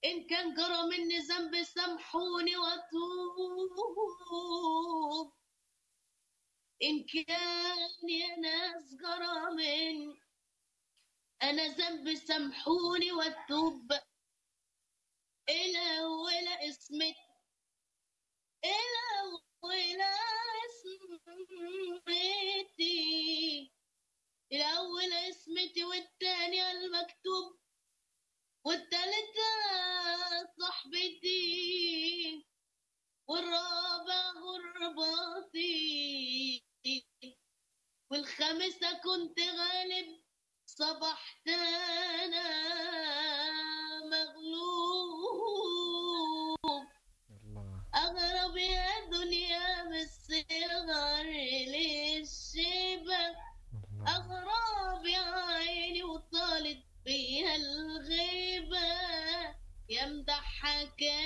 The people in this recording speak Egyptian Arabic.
إن كان جرى مني ذنب سامحوني وأتوب إن كان يا ناس جرى مني أنا ذنب سامحوني وأتوب إلى ولا اسمك إلى ولا اسمتي الأول اسمتي والتانية المكتوب والتالتة صاحبتي والرابع غرباتي والخامسة كنت غالب صبحت أنا مغلوب الله أغرب يا دنيا بالصغر للشبه الله أغراب يا عيني وطالت بيها الغيبة يا مضحكة